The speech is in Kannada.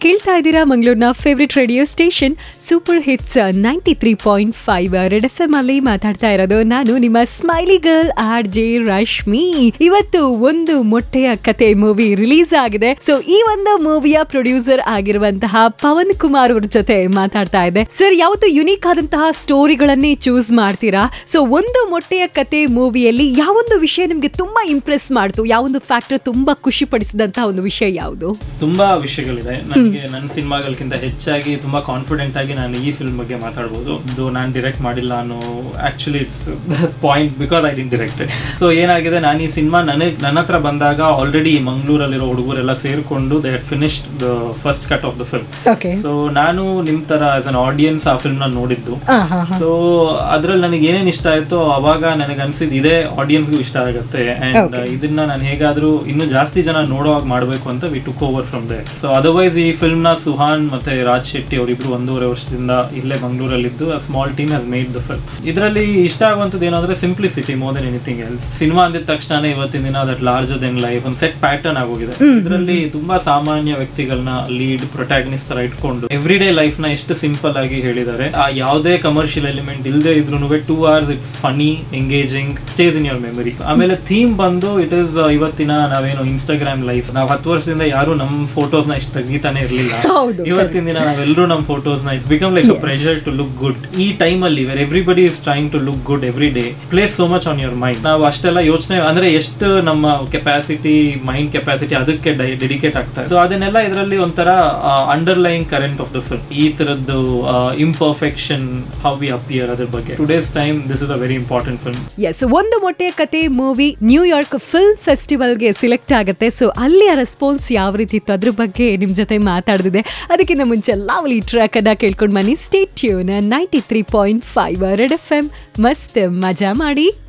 ಕೇಳ್ತಾ ಇದ್ದೀರಾ ಮಂಗಳೂರಿನ favourite radio station super hits ninety three point five red F M ಅಲ್ಲಿ ಮಾತಾಡ್ತಾ ಇರೋದು ನಾನು ನಿಮ್ಮ smiley girl R J Rashmi ಇವತ್ತು ಒಂದು ಮೊಟ್ಟೆಯ ಕತೆ ಮೂವಿ ರಿಲೀಸ್ ಆಗಿದೆ ಸೊ ಈ ಒಂದು ಮೂವಿಯ ಪ್ರೊಡ್ಯೂಸರ್ ಆಗಿರುವಂತಹ ಪವನ್ ಕುಮಾರ್ ಅವ್ರ ಜೊತೆ ಮಾತಾಡ್ತಾ ಇದೆ ಸರ್ ಯಾವತ್ತು ಯುನೀಕ್ ಆದಂತಹ ಸ್ಟೋರಿಗಳನ್ನೇ ಚೂಸ್ ಮಾಡ್ತೀರಾ ಸೊ ಒಂದು ಮೊಟ್ಟೆಯ ಕತೆ ಮೂವಿಯಲ್ಲಿ ಯಾವೊಂದು ವಿಷಯ ನಿಮ್ಗೆ ತುಂಬಾ ಇಂಪ್ರೆಸ್ ಮಾಡ್ತು ಯಾವೊಂದು ಫ್ಯಾಕ್ಟರ್ ತುಂಬಾ ಖುಷಿ ಪಡಿಸಿದಂತಹ ಒಂದು ವಿಷಯ ಯಾವುದು ತುಂಬಾ ವಿಷಯಗಳಿದೆ ನನಗೆ ನನ್ನ ಸಿನಿಮಾಗಳಿಗಿಂತ ಹೆಚ್ಚಾಗಿ ತುಂಬಾ ಕಾನ್ಫಿಡೆಂಟ್ ಆಗಿ ನಾನು ಈ ಫಿಲ್ಮ್ ಬಗ್ಗೆ ಮಾತಾಡ್ಬೋದು ಇದು ನಾನು ಡೈರೆಕ್ಟ್ ಮಾಡಿಲ್ಲ ಅನ್ನೋ actually it's point because I didn't directed so ಏನಾಗಿದೆ ನಾನು ಈ ಸಿನಿಮಾ ನನಗೆ ನನ್ನ ಹತ್ರ ಬಂದಾಗ ಆಲ್ರೆಡಿ ಮಂಗಳೂರಲ್ಲಿರೋ ಹುಡುಗರೆಲ್ಲ ಸೇರ್ಕೊಂಡು they had finished the first cut of the film okay so ನಾನು ನಿಮ್ ತರ ಆಸ್ ಅನ್ ಆಡಿಯನ್ಸ್ ಆ ಫಿಲ್ಮ್ ನ ನೋಡಿದ್ದು ಸೊ ಅದ್ರಲ್ಲಿ ನನಗೆ ಏನೇನ್ ಇಷ್ಟ ಆಯ್ತೋ ಅವಾಗ ನನಗೆ ಅನ್ಸಿದ್ ಇದೇ ಆಡಿಯನ್ಸ್ಗೂ ಇಷ್ಟ ಆಗುತ್ತೆ ಅಂಡ್ Okay. ಇದನ್ನ ನಾನು ಹೇಗಾದ್ರೂ ಇನ್ನೂ ಜಾಸ್ತಿ ಜನ ನೋಡುವಾಗ ಮಾಡ್ಬೇಕು ಅಂತ we took over from there so otherwise ಈ ಫಿಲ್ಮ್ ನ ಸುಹಾನ್ ಮತ್ತೆ ರಾಜ್ ಶೆಟ್ಟಿ ಅವರಿಬ್ರು ಒಂದೂವರೆ ವರ್ಷದಿಂದ ಇಲ್ಲೇ ಮಂಗಳೂರಲ್ಲಿದ್ದು small team has made the film ಇದರಲ್ಲಿ ಇಷ್ಟ ಆಗುವಂಥದ್ದು ಏನಂದ್ರೆ simplicity more than anything else cinema ಅಂದಿದ ತಕ್ಷಣ ಇವತ್ತಿನ ದಿನ ದಟ್ ಲಾರ್ಜರ್ ದೆನ್ ಲೈಫ್ ಒಂದು ಸೆಟ್ ಪ್ಯಾಟರ್ನ್ ಆಗೋಗಿದೆ ಇದರಲ್ಲಿ ತುಂಬಾ ಸಾಮಾನ್ಯ ವ್ಯಕ್ತಿಗಳನ್ನ ಲೀಡ್ ಪ್ರೊಟ್ಯಾಗನಿಸ್ಟ್ ತರ ಇಟ್ಕೊಂಡು ಎವ್ರಿ ಡೇ ಲೈಫ್ ನ ಎಷ್ಟು ಸಿಂಪಲ್ ಆಗಿ ಹೇಳಿದ್ದಾರೆ ಆ ಯಾವುದೇ ಕಮರ್ಷಿಯಲ್ ಎಲಿಮೆಂಟ್ ಇಲ್ಲದೆ ಇದ್ರು two hours it's funny engaging stays in your memory ಆಮೇಲೆ ಥೀಮ್ ಬಂದು ಇಟ್ ಇಸ್ ಇವತ್ತಿನ ನಾವೇನು ಇನ್ಸ್ಟಾಗ್ರಾಮ್ ಲೈಫ್ ನಾವು ಹತ್ತು ವರ್ಷದಿಂದ ಯಾರು ನಮ್ಮ ಫೋಟೋಸ್ ನ ಇಷ್ಟು ತೆಗಿತಾನೆ ಇರ್ಲಿಲ್ಲ ಹೌದು, ಇವತ್ತಿನ ದಿನ ನಾವೆಲ್ಲರೂ ನಮ್ಮ ಫೋಟೋಸ್ ನ it's become like pressure to look good ಈ ಟೈಮ್ ಅಲ್ಲಿ where everybody is trying to look good every day place so much on your mind ನಾವು ಅಷ್ಟೆಲ್ಲ ಯೋಚನೆ ಅಂದ್ರೆ ಎಷ್ಟು ನಮ್ಮ ಕೆಪಾಸಿಟಿ ಮೈಂಡ್ ಕೆಪಾಸಿಟಿ ಅದಕ್ಕೆ ಡೆಡಿಕೇಟ್ ಆಗ್ತಾ ಸೊ ಅದನ್ನೆಲ್ಲ ಇದರಲ್ಲಿ ಒಂಥರ underline current of the film ಈ ತರದ್ದು ಇಂಪರ್ಫೆಕ್ಷನ್ ಹೌ ವಿ ಅಪಿಯರ್ ಅದ್ರ ಬಗ್ಗೆ today's time this is a very important film ಎಸ್ ಒಂದು ಮೊಟ್ಟೆಯ ಕತೆ ಮೂವಿ ನ್ಯೂಯಾರ್ಕ್ ಫಿಲ್ಮ್ ಫೆಸ್ಟಿವಲ್ಗೆ ಸಿಲೆಕ್ಟ್ ಆಗುತ್ತೆ ಸೊ ಅಲ್ಲಿಯ ರೆಸ್ಪಾನ್ಸ್ ಯಾವ ರೀತಿ ಇತ್ತು ಅದ್ರ ಬಗ್ಗೆ ನಿಮ್ಮ ಜೊತೆ ಮಾತಾಡಿದೆ ಅದಕ್ಕಿಂತ ಮುಂಚೆ ಲವ್ಲಿ ಟ್ರ್ಯಾಕ್ ಅನ್ನ ಕೇಳ್ಕೊಂಡು ಬನ್ನಿ stay tuned ninety three point five red F M ಮಸ್ತ್ ಮಜಾ ಮಾಡಿ